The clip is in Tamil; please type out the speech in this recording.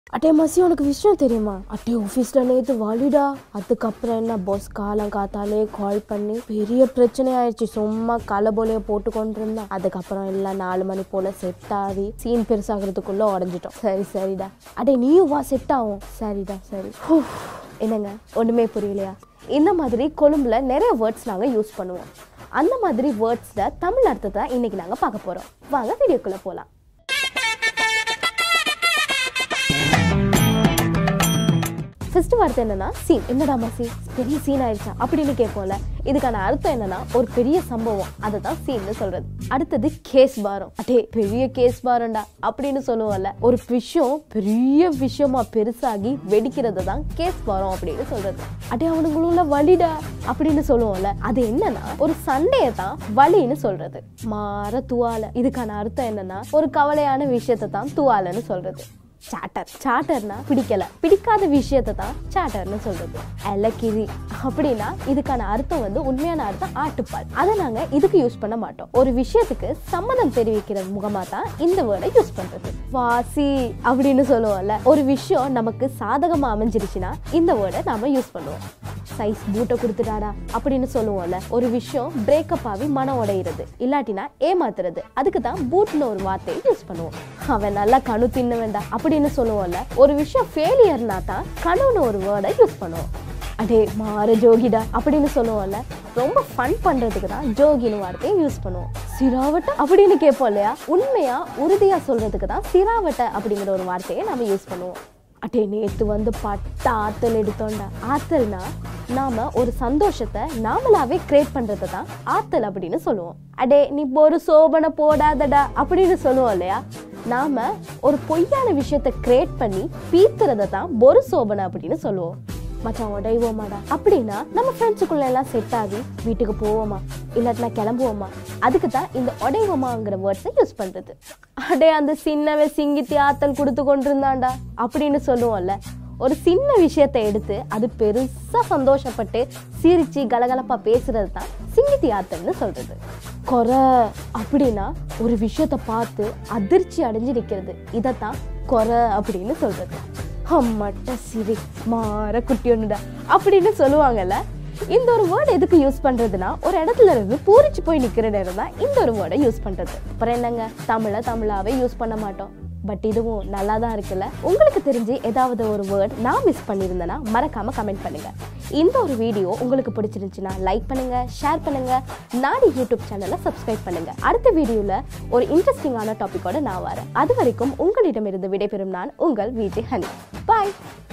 அட்டே மசி உனக்கு விஷயம் தெரியுமா அட்டே ஆஃபீஸில் நேற்று வாலிடா அதுக்கப்புறம் என்ன பாஸ் காலம் காத்தாலே கால் பண்ணி பெரிய பிரச்சனை ஆயிடுச்சு சும்மா கலபோலைய போட்டு கொண்டு இருந்தான் அதுக்கப்புறம் எல்லாம் நாலு மணி போல செட் ஆகி சீன் பெருசாகிறதுக்குள்ள உடஞ்சிட்டோம் சரி சரிடா அடே நீயும் வா செட் ஆகும் சரிடா சரி ஹூ. என்னங்க ஒன்றுமே புரியலையா இந்த மாதிரி கொழும்புல நிறைய வேர்ட்ஸ் நாங்கள் யூஸ் பண்ணுவோம் அந்த மாதிரி வேர்ட்ஸில் தமிழ் அர்த்தத்தை இன்னைக்கு நாங்கள் பார்க்க போகிறோம் வாங்க வீடியோக்குள்ளே போகலாம் ஃபர்ஸ்ட் வார்த்தை என்னன்னா சீன் என்னடாமா சீன் பெரிய சீன் ஆயிடுச்சா அப்படின்னு கேட்போம்ல இதுக்கான அர்த்தம் என்னன்னா ஒரு பெரிய சம்பவம் அதை தான் சீன்னு சொல்றது அடுத்தது கேஸ் பாரம் அடே பெரிய கேஸ் பாரம்டா அப்படின்னு சொல்லுவோம்ல ஒரு விஷயம் பெரிய விஷயமா பெருசாகி வெடிக்கிறது தான் கேஸ் பாரம் அப்படின்னு சொல்றது அடே அவனுங்களுள்ள வலிடா அப்படின்னு சொல்லுவோம்ல அது என்னன்னா ஒரு சண்டையை தான் வலின்னு சொல்றது மாற துவால இதுக்கான அர்த்தம் என்னன்னா ஒரு கவலையான விஷயத்தை தான் துவாலன்னு சொல்றது சாட்டர் சாட்டர்னா பிடிக்கல பிடிக்காத விஷயத்தை தான் சாட்டர்னு சொல்றது அலக்கிரி அப்படின்னா இதுக்கான அர்த்தம் வந்து உண்மையான அர்த்தம் ஆட்டுப்பால் அதை நாங்க இதுக்கு யூஸ் பண்ண மாட்டோம் ஒரு விஷயத்துக்கு சம்மதம் தெரிவிக்கிற முகமா தான் இந்த வேர்டை யூஸ் பண்றது வாசி அப்படின்னு சொல்லுவோம்ல ஒரு விஷயம் நமக்கு சாதகமா அமைஞ்சிருச்சுன்னா இந்த வேர்டை நாம யூஸ் பண்ணுவோம் சைஸ் பூட்டை கொடுத்துட்டாடா அப்படின்னு சொல்லுவோம்ல ஒரு விஷயம் பிரேக்கப் ஆகி மனம் உடையிறது இல்லாட்டினா ஏமாத்துறது அதுக்கு தான் பூட்னு ஒரு வார்த்தையை யூஸ் பண்ணுவோம் அவன் நல்லா கணு தின்ன வேண்டாம் அப்படின்னு சொல்லுவோம்ல ஒரு விஷயம் ஃபெயிலியர்னா தான் கணுன்னு ஒரு வேர்டை யூஸ் பண்ணுவோம் அடே மாறு ஜோகிடா அப்படின்னு சொல்லுவோம்ல ரொம்ப ஃபன் பண்றதுக்கு தான் ஜோகின்னு வார்த்தையை யூஸ் பண்ணுவோம் சிராவட்டை அப்படின்னு கேட்போம் இல்லையா உண்மையா உறுதியா சொல்றதுக்கு தான் சிராவட்டை அப்படிங்கிற ஒரு வார்த்தையை நம்ம யூஸ் பண்ணுவோம் அட்டே நேத்து வந்து பட்ட ஆத்தல் எடுத்தோண்டா ஆத்தல்னா நாம ஒரு சந்தோஷத்தை நாமளாவே கிரியேட் பண்றதை தான் ஆத்தல் அப்படின்னு சொல்லுவோம் அடே நீ ஒரு சோபனை போடாதடா அப்படின்னு சொல்லுவோம் இல்லையா நாம ஒரு பொய்யான விஷயத்தை கிரியேட் பண்ணி பீத்துறதை தான் ஒரு சோபனை அப்படின்னு சொல்லுவோம் மச்சான் உடைவோமாடா அப்படின்னா நம்ம ஃப்ரெண்ட்ஸுக்குள்ள எல்லாம் செட் ஆகி வீட்டுக்கு போவோமா இல்லாட்டினா கிளம்புவோமா அதுக்கு தான் இந்த உடைவோமாங்கிற வேர்ட்ஸை யூஸ் பண்றது அடே அந்த சின்னவே சிங்கித்தி ஆத்தல் கொடுத்து கொண்டிருந்தான்டா அப்படின்னு சொல்லுவோம்ல ஒரு சின்ன விஷயத்தை எடுத்து அது பெருசா சந்தோஷப்பட்டு சிரிச்சு கலகலப்பா பேசுறது தான் சிங்கித்தி ஆத்தல்னு சொல்றது கொரை அப்படின்னா ஒரு விஷயத்தை பார்த்து அதிர்ச்சி அடைஞ்சு நிற்கிறது இதைத்தான் கொரை அப்படின்னு சொல்றது அம்மட்ட சிரி மாற குட்டி ஒண்ணுடா அப்படின்னு சொல்லுவாங்கல்ல இந்த ஒரு வேர்டு எதுக்கு யூஸ் பண்றதுன்னா ஒரு இடத்துல இருந்து பூரிச்சு போய் நிக்கிற நேரம் தான் இந்த ஒரு வேர்டை யூஸ் பண்றது அப்புறம் என்னங்க தமிழை தமிழாவே யூஸ் பண்ண மாட்டோம் பட் இதுவும் நல்லா தான் இருக்குல்ல உங்களுக்கு தெரிஞ்சு ஏதாவது ஒரு வேர்ட் நான் மிஸ் பண்ணியிருந்தேன்னா மறக்காம கமெண்ட் பண்ணுங்க இந்த ஒரு வீடியோ உங்களுக்கு பிடிச்சிருந்துச்சுன்னா லைக் பண்ணுங்க ஷேர் பண்ணுங்க நாடி யூடியூப் சேனலை சப்ஸ்கிரைப் பண்ணுங்க அடுத்த வீடியோல ஒரு இன்ட்ரெஸ்டிங்கான டாபிக்கோட நான் வரேன் அது வரைக்கும் உங்களிடமிருந்து விடைபெறும் நான் உங்கள் விஜய் ஹனி பாய்